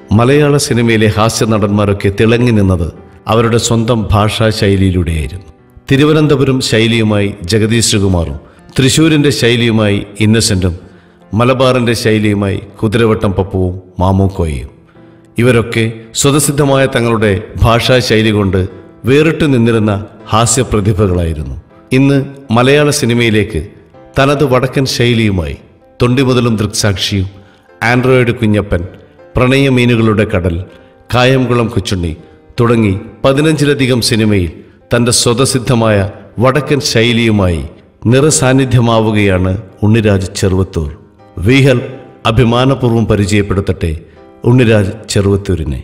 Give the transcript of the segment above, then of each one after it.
മലയാള സിനിമയിലെ ഹാസ്യ നടന്മാരൊക്കെ തിളങ്ങി നിന്നത് അവരുടെ സ്വന്തം ഭാഷാ ശൈലിയിലൂടെയായിരുന്നു തിരുവനന്തപുരം ശൈലിയുമായി ജഗദീഷ് ശ്രീകുമാറും തൃശൂരിൻ്റെ ശൈലിയുമായി ഇന്നസെൻറ്റും മലബാറിൻ്റെ ശൈലിയുമായി കുതിരവട്ടം പപ്പുവും മാമൂക്കോയും ഇവരൊക്കെ സ്വതസിദ്ധമായ തങ്ങളുടെ ഭാഷാ ശൈലി കൊണ്ട് വേറിട്ടു നിന്നിരുന്ന ഹാസ്യപ്രതിഭകളായിരുന്നു ഇന്ന് മലയാള സിനിമയിലേക്ക് തനത് വടക്കൻ ശൈലിയുമായി തൊണ്ടിമുതലും ദൃക്സാക്ഷിയും ആൻഡ്രോയിഡ് കുഞ്ഞപ്പൻ പ്രണയമീനുകളുടെ കടൽ കായംകുളം കൊച്ചുണ്ണി തുടങ്ങി പതിനഞ്ചിലധികം സിനിമയിൽ തൻ്റെ സ്വതസിദ്ധമായ വടക്കൻ ശൈലിയുമായി നിറസാന്നിധ്യമാവുകയാണ് ഉണ്ണിരാജ് ചെറുവത്തൂർ വീഹൽ അഭിമാനപൂർവ്വം പരിചയപ്പെടുത്തട്ടെ ഉണ്ണിരാജ് ചെറുവത്തൂരിനെ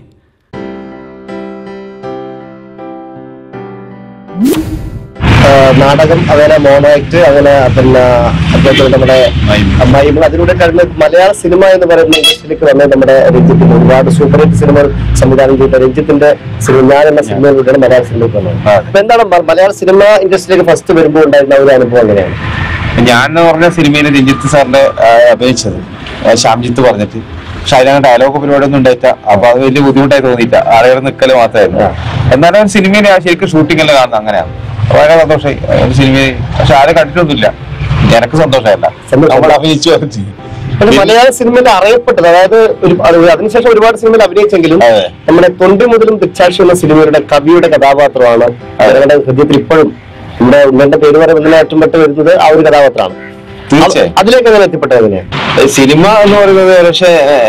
ആ, നാടകം അങ്ങനെ മോണോ ആക്ട് അങ്ങനെ പിന്നെ അതുപോലെ നമ്മുടെ മൈമ അതിലൂടെ കഴിഞ്ഞ മലയാള സിനിമ എന്ന് പറയുന്ന ഇൻഡസ്ട്രിയിലേക്ക് വന്നത് നമ്മുടെ രഞ്ജിത്തിന്റെ ഒരുപാട് സൂപ്പർ ഹിറ്റ് സിനിമകൾ സംവിധാനം ചെയ്ത രഞ്ജിത്തിന്റെ സിനിമ ഞാൻ എന്ന സിനിമയിലൂടെയാണ് മലയാള സിനിമയ്ക്ക് വന്നത് അപ്പൊ എന്താണ് മ- മലയാള സിനിമ ഇൻഡസ്ട്രിയിലേക്ക് ഫസ്റ്റ് വരുമ്പോൾ ഉണ്ടായിരുന്ന ഒരു അനുഭവം എങ്ങനെയാണ് ഞാൻ എന്ന് പറഞ്ഞ സിനിമയിൽ രഞ്ജിത്ത് സാറിന്റെ ആ, അഭിനയിച്ചത് ആ, ശ്യാംജിത്ത് പറഞ്ഞിട്ട് പക്ഷെ അതിനങ്ങനെ ഡയലോഗ് പരിപാടിയൊന്നും ഉണ്ടായിട്ട അപ്പൊ അത് വലിയ ബുദ്ധിമുട്ടായി തോന്നിയില്ല ആളുകൾ നിൽക്കല് മാത്രമായിരുന്നു എന്നാലും സിനിമയിൽ ആ ശരിക്കും ഷൂട്ടിംഗ് എല്ലാം കാണുന്നത് അങ്ങനെയാണ് വളരെ സന്തോഷമായി ഒരു സിനിമയിൽ പക്ഷെ ആരും കണ്ടിട്ടൊന്നുമില്ല എനിക്ക് സന്തോഷമായില്ല സന്തോഷം. നമ്മൾ അഭിനയിച്ചു വരച്ച്. പക്ഷെ മലയാള സിനിമയിൽ അറിയപ്പെട്ടത് അതായത് ഒരു അത് അതിനുശേഷം ഒരുപാട് സിനിമയിൽ അഭിനയിച്ചെങ്കിലും അതെ. നമ്മുടെ തൊണ്ടി മുതലും ദൃക്സാക്ഷി എന്ന സിനിമയുടെ കവിയുടെ കഥാപാത്രമാണ് ഞങ്ങളുടെ ഹൃദയത്തിൽ ഇപ്പോഴും നമ്മുടെ ഉമ്മന്റെ പേര് പറയുന്നതിന് ഏറ്റവും പെട്ട് വരുന്നത് ആ ഒരു കഥാപാത്രമാണ് തീർച്ചയായും. അത് അതിലേക്ക് അങ്ങനെ എത്തിപ്പെട്ടത് എങ്ങനെയാണ് സിനിമ എന്ന് പറയുന്നത് പക്ഷേ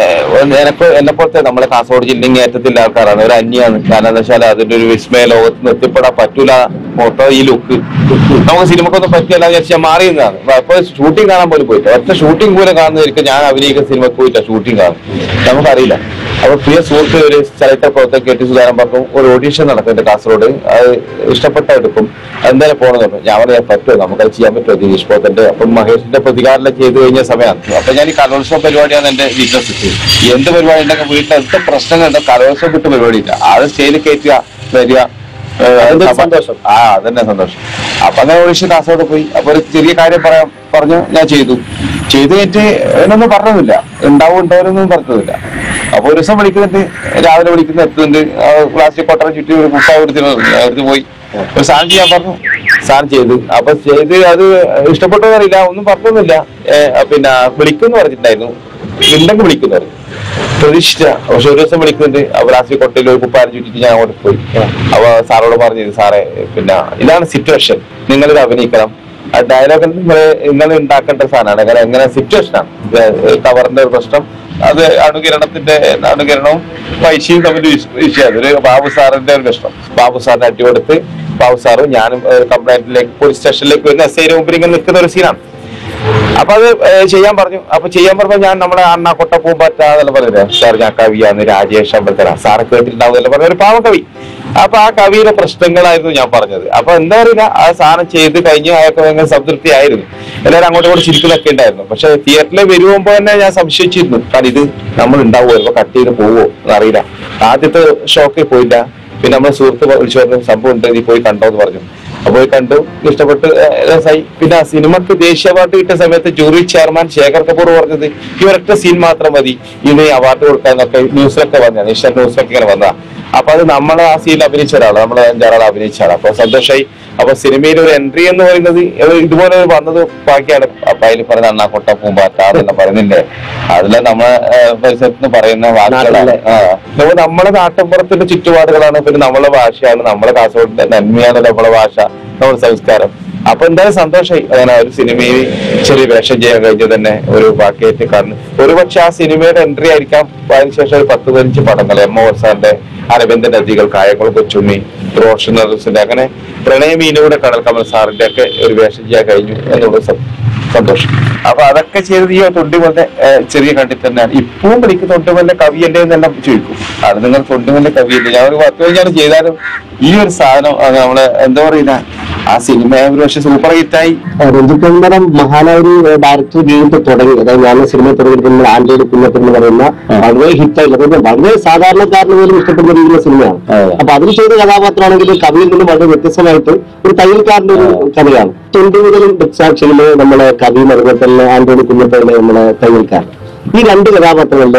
എനക്ക് എന്നെ പോലത്തെ നമ്മളെ കാസർഗോഡ് ജില്ലയിൽ ഏറ്റത്തില്ല ആൾക്കാരാണ് ഒരു അന്യാണ് കാരണം എന്താ വെച്ചാൽ അതിന്റെ ഒരു വിസ്മയ ലോകത്ത് നിന്ന് എത്തിപ്പെടാൻ പറ്റൂല മൊത്തം ഈ ലുക്ക് നമുക്ക് സിനിമക്കൊന്നും പറ്റില്ല വിചാരിച്ചാൽ മാറിയുന്നതാണ് അപ്പൊ ഷൂട്ടിംഗ് കാണാൻ പോലും പോയില്ല ഒറ്റ ഷൂട്ടിംഗ് പോലും കാണുന്നവർക്ക് ഞാൻ അഭിനയിക്കുന്ന സിനിമക്ക് പോയില്ല ഷൂട്ടിംഗ് കാണും നമുക്കറിയില്ല അപ്പൊ പ്രിയ സുഹൃത്ത് ഒരു ചരിത്ര പ്രവർത്തകർ കെ ടി സുധാരൻ പറഞ്ഞു ഒരു ഓഡീഷൻ നടക്കുന്നുണ്ട് കാസർഗോഡ് അത് ഇഷ്ടപ്പെട്ട എടുക്കും എന്തായാലും പോകണമെന്നുണ്ട് ഞാൻ പറയാൻ പറ്റുമോ നമുക്കത് ചെയ്യാൻ പറ്റുമോ ദിനേഷ് പോത്തന്റെ അപ്പം മഹേഷിന്റെ പ്രതികാരം ചെയ്ത് കഴിഞ്ഞ സമയമാണ് അപ്പൊ ഞാൻ ഈ കലോത്സവ പരിപാടിയാണ് എന്റെ വീക്ക്നസ് എന്ത് പരിപാടി ഉണ്ടെങ്കിൽ വീട്ടിൽ എന്ത് പ്രശ്നങ്ങളുണ്ടോ കലോത്സവം വിട്ട് പരിപാടിയില്ല അത് സ്റ്റേജിൽ കയറ്റുക വരിക ഏഹ്, അതിന്റെ ഒരു സഭ- സന്തോഷം. ആ അതന്നെ സന്തോഷം അപ്പൊ അങ്ങനെ ഓഡിഷൻ കാസർഗോഡ് പോയി അപ്പൊ ഒരു ചെറിയ കാര്യം പറയാൻ പറഞ്ഞു ഞാൻ ചെയ്തു ചെയ്തു കഴിഞ്ഞിട്ട് എന്നൊന്നും പറഞ്ഞില്ല ഉണ്ടാവും ഉണ്ടാവുമെന്നൊന്നും പറഞ്ഞില്ല അപ്പൊ ഒരു ദിവസം വിളിക്കുന്നുണ്ട് രാവിലെ വിളിക്കുന്ന എത്തുന്നുണ്ട് ആ പ്ലാസ്റ്റിക് കൊട്ടറ ചുറ്റി ഒരു മുട്ടായി എടുത്തിട്ട് എടുത്ത് പോയി ഒരു സാധനം ചെയ്യാൻ പറഞ്ഞു സാധനം ചെയ്തു അപ്പൊ ചെയ്ത് അത് ഇഷ്ടപ്പെട്ടു അറിയില്ല ഒന്നും പറഞ്ഞൊന്നുമില്ല ഏഹ്, പിന്നെ വിളിക്കുമെന്ന് പറഞ്ഞിട്ടുണ്ടായിരുന്നു ഉണ്ടെങ്കിൽ വിളിക്കുന്നു പറഞ്ഞു പ്രതീക്ഷിച്ച പക്ഷെ ഒരു ദിവസം വിളിക്കുന്നുണ്ട് പ്ലാസ്റ്റിക് കൊട്ടയിൽ ഒരു കുപ്പാരം ചുറ്റിട്ട് ഞാൻ അങ്ങോട്ട് പോയി അപ്പൊ സാറോട് പറഞ്ഞു സാറേ പിന്നെ ഇതാണ് സിറ്റുവേഷൻ നിങ്ങളിത് അഭിനയിക്കണം ആ ഡയലോഗ് നിങ്ങൾ നിങ്ങൾ ഉണ്ടാക്കേണ്ട സാധനമാണ് കാരണം എങ്ങനെ സിറ്റുവേഷനാണ് കവറിന്റെ ഒരു പ്രശ്നം അത് അണുകിരണത്തിന്റെ അണുകിരണവും പൈസയും തമ്മിൽ വിഷയം ഒരു ബാബു സാറിന്റെ ഒരു പ്രശ്നം ബാബു സാറിന് അടി കൊടുത്ത് ബാബു സാറും ഞാനും കംപ്ലൈന്റിലേക്ക് പോലീസ് സ്റ്റേഷനിലേക്ക് വരുന്ന എസ് ഐ മുമ്പിൽ ഇങ്ങനെ നിൽക്കുന്ന ഒരു സീനാണ് അപ്പൊ അത് ഏഹ്, ചെയ്യാൻ പറഞ്ഞു അപ്പൊ ചെയ്യാൻ പറഞ്ഞപ്പോ ഞാൻ നമ്മുടെ അണ്ണാക്കൊട്ട പൂമ്പാറ്റ അതെല്ലാം പറഞ്ഞത് സാർ ഞാൻ കവിയാണ് രാജേഷ് അമ്പലത്തര സാറ് കേട്ടിട്ടുണ്ടാവുന്നതെല്ലാം പറഞ്ഞ ഒരു പാവം കവി അപ്പൊ ആ കവിയുടെ പ്രശ്നങ്ങളായിരുന്നു ഞാൻ പറഞ്ഞത് അപ്പൊ എന്താ അറിയില്ല ആ സാധനം ചെയ്ത് കഴിഞ്ഞ് അയാൾക്ക് ഭയങ്കര സംതൃപ്തി ആയിരുന്നു എല്ലാവരും അങ്ങോട്ടും ഇങ്ങോട്ട് ചിരിക്കുന്നൊക്കെ ഉണ്ടായിരുന്നു പക്ഷെ തിയേറ്ററിൽ വരുമ്പോ തന്നെ ഞാൻ സംശയിച്ചിരുന്നു കാരണം ഇത് നമ്മൾ ഉണ്ടാവുമോ ചിലപ്പോ കട്ട് ചെയ്ത് പോവോ എന്നറിയില്ല ആദ്യത്തെ ഷോക്കിൽ പോയില്ല പിന്നെ നമ്മുടെ സുഹൃത്ത് വിളിച്ചു പറഞ്ഞു സംഭവം ഉണ്ട് നീ പോയി കണ്ടോ എന്ന് പറഞ്ഞു അപ്പൊ പോയി കണ്ടു ഇഷ്ടപ്പെട്ട് ഏഹ്, രസായി പിന്നെ ആ സിനിമക്ക് ദേശീയ അവാർഡ് കിട്ടിയ സമയത്ത് ജൂറി ചെയർമാൻ ശേഖർ കപൂർ പറഞ്ഞത് ഈ ഒരൊറ്റ സീൻ മാത്രം മതി ഇതിന് അവാർഡ് കൊടുക്കാന്നൊക്കെ ന്യൂസിലൊക്കെ വന്നതാണ് ഏഷ്യ ന്യൂസിലൊക്കെ ഇങ്ങനെ വന്നതാ അപ്പൊ അത് നമ്മളെ ആ സീനിൽ അഭിനയിച്ച ഒരാളാണ് നമ്മളെ അഞ്ചാറാൾ അഭിനയിച്ച ആളാണ് അപ്പൊ സന്തോഷമായി അപ്പൊ സിനിമയിൽ ഒരു എൻട്രി എന്ന് പറയുന്നത് ഇത് ഇതുപോലെ ഒരു വന്നത് ബാക്കിയാണ് അപ്പൊ അതിൽ പറഞ്ഞ അണ്ണാ കൊട്ട പൂമ്പാറ്റ അതെല്ലാം പറയുന്നില്ലേ അതിലെ നമ്മളെ ഏഹ്, പരിസരത്ത് നിന്ന് പറയുന്ന വാക്കുകളാണ് നാട്ടിലെ. ആ അപ്പൊ നമ്മളെ നാട്ടിൻപുറത്തിന്റെ ചുറ്റുപാടുകളാണ് പിന്നെ നമ്മളെ ഭാഷയാണ് നമ്മളെ കാസർഗോഡിന്റെ നന്മയാണ് നമ്മളെ ഭാഷ നമ്മുടെ സംസ്കാരം അപ്പൊ എന്തായാലും സന്തോഷമായി അങ്ങനെ ഒരു സിനിമയിൽ ചെറിയ വേഷം ചെയ്യാൻ കഴിഞ്ഞു തന്നെ ഒരു ബാക്കിയായിട്ട് കാണുന്നു ഒരുപക്ഷെ ആ സിനിമയുടെ എൻട്രി ആയിരിക്കാം അതിനുശേഷം ഒരു പത്ത് പതിനഞ്ച് പടങ്ങൾ എം ഒ സാറിന്റെ അരവിന്ദ നദികൾ കായംകുളം കൊച്ചുണ്ണി റോഷൻ നറുസിന്റെ അങ്ങനെ പ്രണയമീനൂടെ കടൽ കമൽ സാറിന്റെ ഒക്കെ ഒരു വേഷം ചെയ്യാൻ കഴിഞ്ഞു എന്നുള്ള സം- സന്തോഷം അപ്പൊ അതൊക്കെ ചെയ്തത് ഈ തൊണ്ടിമല്ലെ ചെറിയ കണ്ടിട്ട് തന്നെയാണ് ഇപ്പവും എനിക്ക് തൊണ്ടിമല്ലെ കവിയല്ലേ എന്നെല്ലാം ചോദിക്കും അത് നിങ്ങൾ തൊണ്ടിമല്ലെ കവിയല്ലേ ഞാൻ ഒരു പത്ത് കഴിഞ്ഞാൽ ചെയ്താലും ഈ ഒരു സാധനം അത് നമ്മളെ എന്താ പറയുന്ന ആ സിനിമ ഒരു പക്ഷെ സൂപ്പർ ഹിറ്റായി രഞ്ജിത്ത് മേഡം മഹാനായ ഒരു ഡയറക്ടർ ജീവിതത്തിൽ തുടങ്ങി അതായത് ഞാൻ സിനിമ തുടങ്ങിയിരിക്കുന്ന ആന്റണി കുഞ്ഞപ്പൻ എന്ന് പറയുന്ന വളരെ ഹിറ്റായി അതായത് വളരെ സാധാരണക്കാരന് പോലും ഇഷ്ടപ്പെടുന്ന രീതിയിലുള്ള സിനിമയാണ് അതെ. അപ്പൊ അതിൽ ചെയ്ത കഥാപാത്രമാണെങ്കിൽ കവിയിൽ നിന്നും വളരെ വ്യത്യസ്തമായിട്ട് ഒരു തയ്യൽക്കാരന്റെ ഒരു കഥയാണ് തൊണ്ടി മുതലും ദൃക്സാക്ഷിയില് നമ്മളെ കവിയും അതുപോലെ തന്നെ ആന്റണി കുഞ്ഞപ്പനെ നമ്മളെ തയ്യൽക്കാരൻ ഈ രണ്ട് കഥാപാത്രങ്ങളുടെ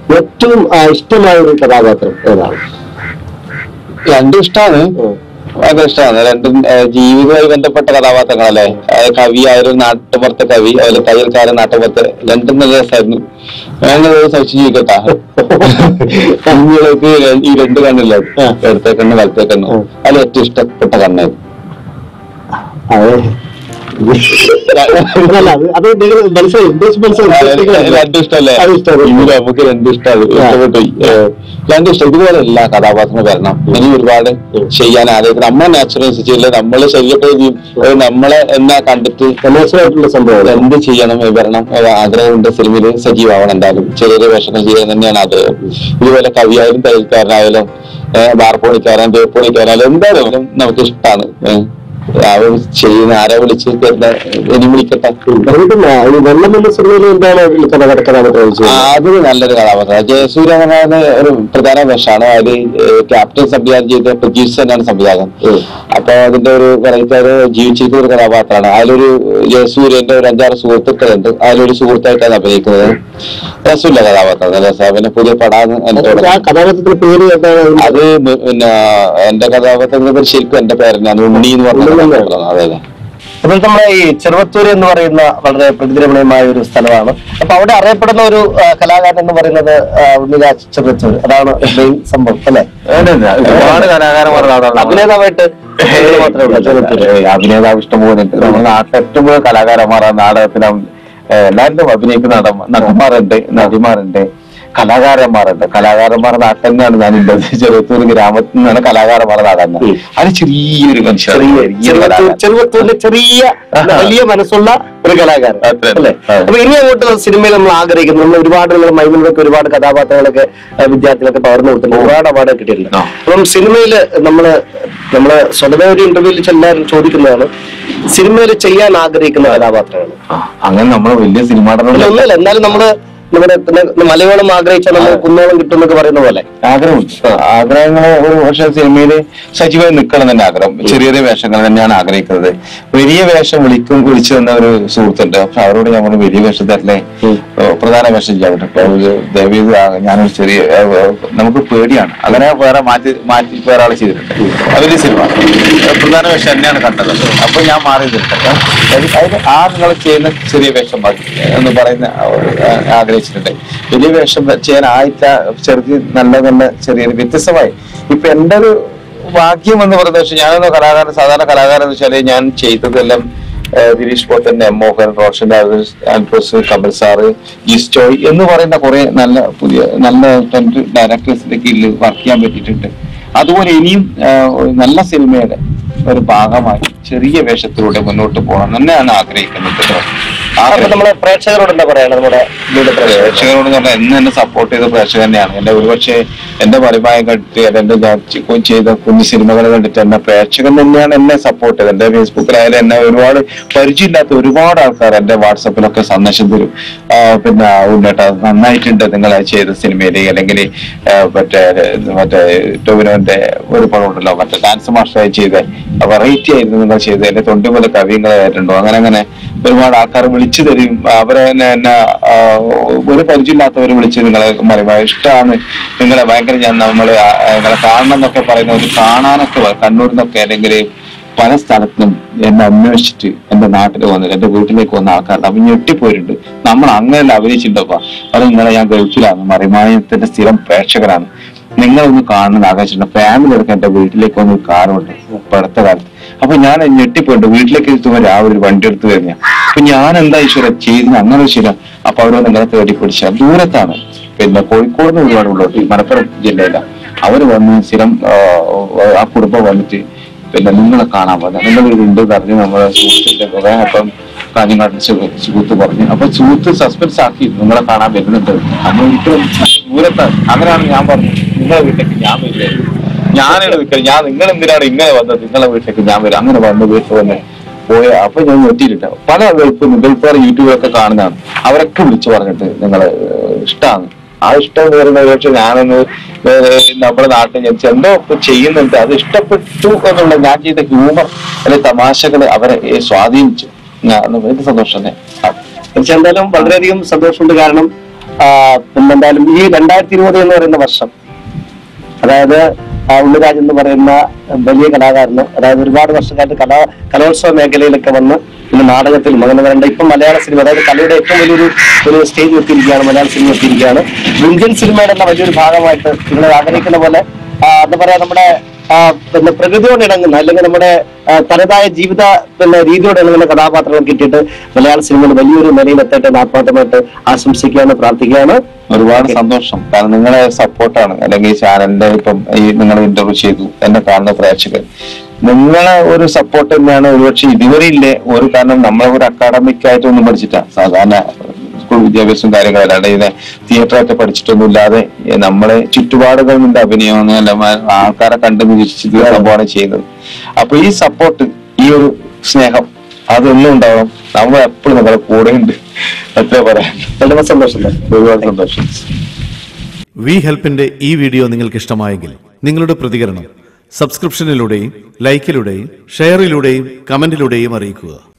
ഏറ്റവും ആ, ഇഷ്ടമായ ഒരു കഥാപാത്രം ഏതാണ് രണ്ടും ഇഷ്ടമാണ് ഭയങ്കര ഇഷ്ടമാണ് രണ്ടും ആ, ജീവിതവുമായി ബന്ധപ്പെട്ട കഥാപാത്രങ്ങളല്ലേ ആ, കവി ആയാലും നാട്ടുപുറത്തെ കവി അതുപോലെ തയ്യൽക്കാരൻ നാട്ടുപുറത്ത് രണ്ടും നല്ല രസമായിരുന്നു ഞങ്ങൾ സഹിച്ചു ജീവിക്കട്ടാ കുഞ്ഞുങ്ങൾക്ക് ഈ രണ്ട് കണ്ണില്ല ഇടത്തെ കണ്ണ് വലത്തെ കണ്ണ് അതിൽ ഏറ്റവും ഇഷ്ടപ്പെട്ട കണ്ണായിരുന്നു അതെ അല്ല, അത് അത് നിങ്ങൾ മനസ്സിലായി ഉദ്ദേശം മനസ്സിലായി രണ്ടും ഇഷ്ടമല്ലേ അത് ഇഷ്ടമാണ്. ഇന്ന് നമുക്ക് രണ്ടും ഇഷ്ടമാണ് ഇഷ്ടപ്പെട്ടു പോയി. ഏ, രണ്ടും ഇഷ്ടം ഇതുപോലെ എല്ലാ കഥാപാത്രങ്ങളും വരണം ഇനി ഒരുപാട് ചെയ്യാൻ ആലോചിക്കും നമ്മളെ നാച്ചുറൽ ചെയ്യില്ല നമ്മളെ ശരീരത്തെ ചെയ്യും. ഏ, നമ്മളെ എന്നാ കണ്ടിട്ട് തമാശയായിട്ടുള്ള സംഭവം എന്ത് ചെയ്യണം ഏ, വരണം ഏ, ആഗ്രഹമുണ്ട് സിനിമയിൽ സജീവാവണം എന്തായാലും ചെറിയ ചെറിയ വേഷങ്ങൾ ചെയ്യാൻ തന്നെയാണ് ആഗ്രഹം ഇതുപോലെ കവിയായാലും തയ്യൽക്കാരനായാലും ബാർപ്പോണിക്കാരൻ തേപ്പോണിക്കാരനായാലും എന്തായാലും നമുക്ക് ഇഷ്ടമാണ് അവൻ ചെയ്യുന്ന ആരെ വിളിച്ച് തരുന്ന ഇനി വിളിക്കട്ടെ അതുകൊണ്ട് ഈ വെള്ളം എന്ന സിനിമയിൽ എന്താണ് കഥ കഥാപാത്രം ആ, ചെയ്യുന്നത് അത് നല്ലൊരു കഥാപാത്രം ജയസൂര്യ എന്ന് പറയുന്ന ഒരു പ്രധാന വേഷമാണ് അതിൽ ക്യാപ്റ്റൻ സംവിധാനം ചെയ്ത പ്രജീഷ് തന്നെയാണ് സംവിധാനം ഉം. അപ്പൊ അതിന്റെ ഒരു വെറൈറ്റി അത് ജീവിച്ചിരിക്കുന്ന ഒരു കഥാപാത്രമാണ് അതിലൊരു ജയസൂര്യന്റെ ഒരു അഞ്ചാറ് സുഹൃത്തുക്കളുണ്ട് അതിലൊരു സുഹൃത്തായിട്ടാണ് അഭിനയിക്കുന്നത് രസമില്ല കഥാപാത്രം നല്ല രസാ. പിന്നെ പുതിയ പടാന്ന് എനിക്ക് ആ തോന്നുന്നു. കഥാപാത്രത്തിന്റെ പേര് എന്താണ് അത് മ് പിന്നെ എന്റെ കഥാപാത്രത്തിന്റെ പേര് ശരിക്കും എന്റെ പേരെന്നാണ് ഉണ്ണി എന്ന് പറഞ്ഞ ഉണ്ണി എന്നല്ലേ? കഥാപാത്രം. അതെ അതെ അപ്പോൾ നമ്മുടെ ഈ ചെറുവത്തൂർ എന്ന് പറയുന്ന വളരെ പ്രകൃതിരമണീയമായ ഒരു സ്ഥലമാണ് അപ്പൊ അവിടെ അറിയപ്പെടുന്ന ഒരു ആ, കലാകാരൻ എന്ന് പറയുന്നത് ആ, ഉണ്ണിരാജ് ചെറുവത്തൂർ അതാണ് മെയിൻ സംഭവം അല്ലെ ഒരുപാട് കലാകാരന്മാരുടെ നാടാണ് അഭിനേതാവായിട്ട് ഉള്ളത് മാത്രമേ ഉള്ളൂ ചെറുവത്തൂര് ഏയ് അഭിനേതാവ് ഇഷ്ടംപോലെ ഉണ്ട് നമ്മുടെ നാട്ടിൽ ഏറ്റവും കൂടുതൽ കലാകാരന്മാരാണ് നാടകത്തിലും എല്ലാവരും അഭിനയിക്കുന്ന നട നടന്മാരുണ്ട് നടിമാരുണ്ട് കലാകാരന്മാരുണ്ട് കലാകാരന്മാരുടെ നാട്ടിൽ തന്നെയാണ് ഞാൻ ഉള്ളത് ചെറുത്തൂർ ഗ്രാമത്തിൽ നിന്നാണ് കലാകാരന്മാരുടെ നാടാണ് ഉം. അത് ചെറിയൊരു മനുഷ്യൻ ചെറുവത്തൂർ ചെറുവത്തൂരിലെ ചെറിയ വലിയ മനസ്സുള്ള ഒരു കലാകാരൻ അതെ. അല്ലേ അതെ. അപ്പൊ ഇനി അങ്ങോട്ട് സിനിമയിൽ നമ്മൾ ആഗ്രഹിക്കുന്നു നമ്മൾ ഒരുപാട് നമ്മൾ മൈമിലൊക്കെ ഒരുപാട് കഥാപാത്രങ്ങളൊക്കെ ആ, വിദ്യാർത്ഥികളൊക്കെ പകർന്നു കൊടുത്തിട്ടുണ്ട് ഒരുപാട് അവാർഡ് കിട്ടിയിട്ടുണ്ട് ആ. അപ്പം സിനിമയിൽ നമ്മള് നമ്മള് സ്വതവേ ഒരു ഇന്റർവ്യൂവിൽ എല്ലാവരും ചോദിക്കുന്നതാണ് സിനിമയിൽ ചെയ്യാൻ ആഗ്രഹിക്കുന്ന കഥാപാത്രങ്ങൾ അങ്ങനെ നമ്മൾ വലിയ സിനിമ അല്ല ഒന്നുമില്ല എന്നാലും നമ്മള് നമ്മുടെ പിന്നെ മലയോളം ആഗ്രഹിച്ചാൽ നമ്മൾ കുന്നോളം കിട്ടും എന്നൊക്കെ പറയുന്ന പോലെ ആഗ്രഹമുണ്ട് ആഗ്രഹങ്ങള് ഒരു പക്ഷെ സിനിമയിൽ സജീവമായി നിൽക്കണം തന്നെ ആഗ്രഹം ചെറിയ ചെറിയ വേഷങ്ങൾ തന്നെയാണ് ആഗ്രഹിക്കുന്നത് വലിയ വേഷം വിളിക്കും വിളിച്ചു തന്ന ഒരു സുഹൃത്തുണ്ട് അപ്പൊ അവരോട് ഞങ്ങൾ വലിയ വേഷം തരല്ലേ ഏഹ് പ്രധാന വേഷം ചെയ്യാൻ പറ്റും അപ്പൊ അവര് ദയവ് ചെയ്ത് ആ- ഞാനൊരു ചെറിയ ഏഹ് ഏഹ് നമുക്ക് പേടിയാണ് അങ്ങനെ വേറെ മാറ്റി മാറ്റി വേറെ ആൾ ചെയ്തിട്ടുണ്ട് അവര് സിനിമ ഏഹ് പ്രധാന വേഷം തന്നെയാണ് കണ്ടത് അപ്പൊ ഞാൻ മാറി നിൽക്കട്ടെ അതിന് ആ നിങ്ങൾ ചെയ്യുന്ന ചെറിയ വേഷം മതി എന്ന് പറയുന്ന ആ- ആഗ്രഹിച്ചിട്ടുണ്ട് വലിയ വേഷം ചെയ്യാൻ ആയിട്ട ചെറുത് നല്ല നല്ല ചെറിയ വ്യത്യസ്തമായി ഇപ്പൊ എന്റെ ഒരു ഭാഗ്യം എന്ന് പറയുന്നത് വെച്ചാൽ ഞാനൊന്ന് കലാകാരൻ സാധാരണ കലാകാരൻ എന്ന് വെച്ചാല് ഞാൻ ചെയ്തതെല്ലാം ഏഹ് ദിലീഷ് പോത്തൻ എം മോഹൻ റോഷൻ രാജേഷ്, ആൽഫോസ് കമൽ സാറ് ഈസ്റ്റോയ് എന്ന് പറയുന്ന കുറെ നല്ല പുതിയ നല്ല രണ്ട് ഡയറക്ടേഴ്സിന്റെ കീഴിൽ വർക്ക് ചെയ്യാൻ പറ്റിയിട്ടുണ്ട് അതുപോലെ ഇനിയും ഏഹ്, ഒരു നല്ല സിനിമയുടെ ഒരു ഭാഗമായി ചെറിയ വേഷത്തിലൂടെ മുന്നോട്ട് പോകണം തന്നെയാണ് ആഗ്രഹിക്കുന്നത് കേട്ടോ. അപ്പൊ ആഗ്രഹം നമ്മളെ പ്രേക്ഷകരോട് എന്താ പറയാണ് നമ്മുടെ ഇതിന്റെ പ്രേക്ഷകർ പ്രേക്ഷകരോട് പറഞ്ഞാൽ എന്ന് എന്നെ സപ്പോർട്ട് ചെയ്ത പ്രേക്ഷകർ തന്നെയാണ് എന്റെ ഒരുപക്ഷെ എന്റെ പരിപായം കണ്ടിട്ട് എന്റെ ഞാൻ ചെ- ചെയ്ത കുഞ്ഞു സിനിമകൾ കണ്ടിട്ട് എന്നെ പ്രേക്ഷകൻ തന്നെയാണ് എന്നെ സപ്പോർട്ട് ചെയ്തത് എന്റെ ഫേസ്ബുക്കിലായാലും എന്നെ ഒരുപാട് പരിചയമില്ലാത്ത ഒരുപാട് ആൾക്കാർ എന്റെ വാട്സപ്പിലൊക്കെ സന്ദേശം തരും ആ, പിന്നെ ഉണ്ണേട്ടാ നന്നായിട്ടുണ്ട് നിങ്ങൾ ചെയ്ത സിനിമയിൽ അല്ലെങ്കിൽ മറ്റേ മറ്റേ ടോവിനോന്റെ ഒരു പടമുണ്ടല്ലോ മറ്റേ ഡാൻസ് മാസ്റ്ററായി ചെയ്ത വെറൈറ്റി ആയിരുന്നു നിങ്ങൾ ചെയ്തത് എന്റെ തൊണ്ടിമുല കവിയങ്ങളായിട്ടുണ്ടോ അങ്ങനെ അങ്ങനെ ഒരുപാട് ആൾക്കാർ വിളിച്ചു തരും അവരെ തന്നെ എന്നെ ആ, ഒരു പരിചയമില്ലാത്തവർ വിളിച്ച് നിങ്ങളെ പറയുമ്പോൾ ഇഷ്ടമാണ് നിങ്ങളെ ഭയങ്കര ഞാൻ നമ്മള് ആ, നിങ്ങളെ കാണണം എന്നൊക്കെ പറയുന്ന ഒരു കാണാനൊക്കെ വ- കണ്ണൂരിൽ നിന്നൊക്കെ അല്ലെങ്കിൽ പല സ്ഥലത്തും എന്നെ അന്വേഷിച്ചിട്ട് എന്റെ നാട്ടിൽ വന്നിട്ട് എന്റെ വീട്ടിലേക്ക് വന്ന ആൾക്കാരുണ്ട് അപ്പൊ ഞെട്ടിപ്പോയിട്ടുണ്ട് നമ്മൾ അങ്ങനെ അഭിനയിച്ചിട്ടുണ്ടപ്പ അത് നിങ്ങളെ ഞാൻ ഗൾഫിലാണ് മറിമായത്തിന്റെ സ്ഥിരം പ്രേക്ഷകരാണ് നിങ്ങളൊന്ന് കാണുന്നത് ആകാശിട്ടുണ്ട് ഫാമിലി എടുക്കാൻ എന്റെ വീട്ടിലേക്ക് വന്ന ഒരു കാറുണ്ട് ഇപ്പൊ അടുത്ത കാലത്ത് അപ്പൊ ഞാൻ ഞെട്ടിപ്പോയിട്ട് വീട്ടിലേക്ക് എത്തുമ്പോൾ രാവിലെ ഒരു വണ്ടി എടുത്ത് വരുന്ന അപ്പൊ ഞാൻ എന്താ ഈശ്വര ചെയ്തിന് അങ്ങനെ ഒരു ശീലം അപ്പൊ അവര് നിങ്ങളെ തേടി പിടിച്ച ദൂരത്താണ് പിന്നെ കോഴിക്കോട് നിന്ന് ഒരുപാട് ഉള്ളോട്ട് മലപ്പുറം ജില്ലയിലാണ് അവര് വന്ന് സ്ഥിരം ആ, ആ കുടുംബം വന്നിട്ട് പിന്നെ നിങ്ങളെ കാണാൻ വന്നത് നിങ്ങൾ ഉണ്ട് പറഞ്ഞ് നമ്മളെ സുഹൃത്തിന്റെ കുറെ അപ്പം കാഞ്ഞങ്ങാട്ടിൽ സു- സുഹൃത്ത് പറഞ്ഞു അപ്പൊ സുഹൃത്ത് സസ്പെൻസ് ആക്കി നിങ്ങളെ കാണാൻ വരുന്നുണ്ട് നമ്മൾ ഒരിക്കലും ദൂരത്താണ് അങ്ങനെയാണ് ഞാൻ പറഞ്ഞത് നിങ്ങളെ വീട്ടിലേക്ക് ഞാൻ വരില്ലേ ഞാനാണ് നിൽക്കുന്നത് ഞാൻ നിങ്ങൾ എന്തിനാണ് ഇങ്ങനെ വന്നത് നിങ്ങളെ വീട്ടിലേക്ക് ഞാൻ വരും അങ്ങനെ വന്ന് വീട്ടിൽ വന്ന് പോയ അപ്പൊ ഞാൻ ഞെട്ടിയിട്ടാ പല ഗൾഫ് ഗൾഫുകാർ യൂട്യൂബിലൊക്കെ കാണുന്നതാണ് അവരൊക്കെ വിളിച്ചു പറഞ്ഞിട്ട് നിങ്ങളെ ഇഷ്ടമാണ് ആ ഇഷ്ടം എന്ന് പറയുന്നത് പക്ഷെ ഞാനൊന്ന് ഏഹ് നമ്മുടെ നാട്ടിൽ ഞാൻ എന്തോ ഇപ്പൊ ചെയ്യുന്നുണ്ട് അത് ഇഷ്ടപ്പെട്ടു എന്നുള്ള ഞാൻ ചെയ്ത ഹ്യൂമർ അല്ലെ തമാശകൾ അവരെ ഏഹ് സ്വാധീനിച്ചു ഞാൻ വലിയ സന്തോഷം തന്നെ പക്ഷെ എന്തായാലും വളരെയധികം സന്തോഷമുണ്ട് കാരണം ആ, പിന്നെന്തായാലും ഈ രണ്ടായിരത്തി ഇരുപത് എന്ന് പറയുന്ന വർഷം അതായത് ആ, ഉണ്ണിരാജ് എന്ന് പറയുന്ന വലിയ കലാകാരന് അതായത് ഒരുപാട് വർഷക്കാലത്ത് കലാ കലോത്സവ മേഖലയിലൊക്കെ വന്ന് പിന്നെ നാടകത്തിലും അങ്ങനെ വേണ്ട ഇപ്പം മലയാള സിനിമ അതായത് കലയുടെ ഏറ്റവും വലിയൊരു ഒരു സ്റ്റേജ് എത്തിയിരിക്കുകയാണ് മലയാള സിനിമ എത്തിയിരിക്കുകയാണ് ഇന്ത്യൻ സിനിമയുടെ തന്നെ വലിയൊരു ഭാഗമായിട്ട് നിങ്ങൾ ആഗ്രഹിക്കുന്ന പോലെ ആ, എന്താ പറയാ നമ്മുടെ ആ, പിന്നെ പ്രകൃതിയോട് ഇണങ്ങുന്ന അല്ലെങ്കിൽ നമ്മുടെ ആ, തനതായ ജീവിത പിന്നെ രീതിയോട് ഇണങ്ങുന്ന കഥാപാത്രങ്ങൾ കിട്ടിയിട്ട് മലയാള സിനിമയിൽ വലിയൊരു നിലയിലെത്തട്ടെ എന്ന് ആത്മാർത്ഥമായിട്ട് ആശംസിക്കുകയാണ് പ്രാർത്ഥിക്കുകയാണ് ഒരുപാട് സന്തോഷം കാരണം നിങ്ങളെ സപ്പോർട്ടാണ് അല്ലെങ്കിൽ ഈ ചാനലിന്റെ ഇപ്പം ഈ നിങ്ങൾ ഇന്റർവ്യൂ ചെയ്തു എന്നെ കാണുന്ന പ്രേക്ഷകർ നിങ്ങളെ ഒരു സപ്പോർട്ട് തന്നെയാണ് ഒരുപക്ഷെ ഇതുവരെ ഇല്ലേ ഒരു കാരണം നമ്മളെ ഒരു അക്കാഡമിക് ആയിട്ടൊന്നും പഠിച്ചിട്ടാ സാധാരണ സ്കൂൾ വിദ്യാഭ്യാസവും കാര്യങ്ങളും അല്ലാണ്ട് ഇതിനെ തിയേറ്ററൊക്കെ പഠിച്ചിട്ടൊന്നും ഇല്ലാതെ ഈ നമ്മളെ ചുറ്റുപാടുകൾ നിന്റെ അഭിനയം അല്ല ആൾക്കാരെ കണ്ടു നിരീക്ഷിച്ചിട്ട് സംഭവമാണ് ചെയ്യുന്നത് അപ്പൊ ഈ സപ്പോർട്ട് ഈ ഒരു സ്നേഹം അതൊന്നും ഉണ്ടാവണം നമ്മൾ എപ്പോഴും നിങ്ങളെ കൂടെ ഉണ്ട് അത്രേ പറയാൻ വളരെ സന്തോഷം തന്നെ. ഒരുപാട് സന്തോഷം വി ഹെൽപ്പിന്റെ ഈ വീഡിയോ നിങ്ങൾക്ക് ഇഷ്ടമായെങ്കിൽ നിങ്ങളുടെ പ്രതികരണം സബ്സ്ക്രിപ്ഷനിലൂടെയും ലൈക്കിലൂടെയും ഷെയറിലൂടെയും കമന്റിലൂടെയും അറിയിക്കുക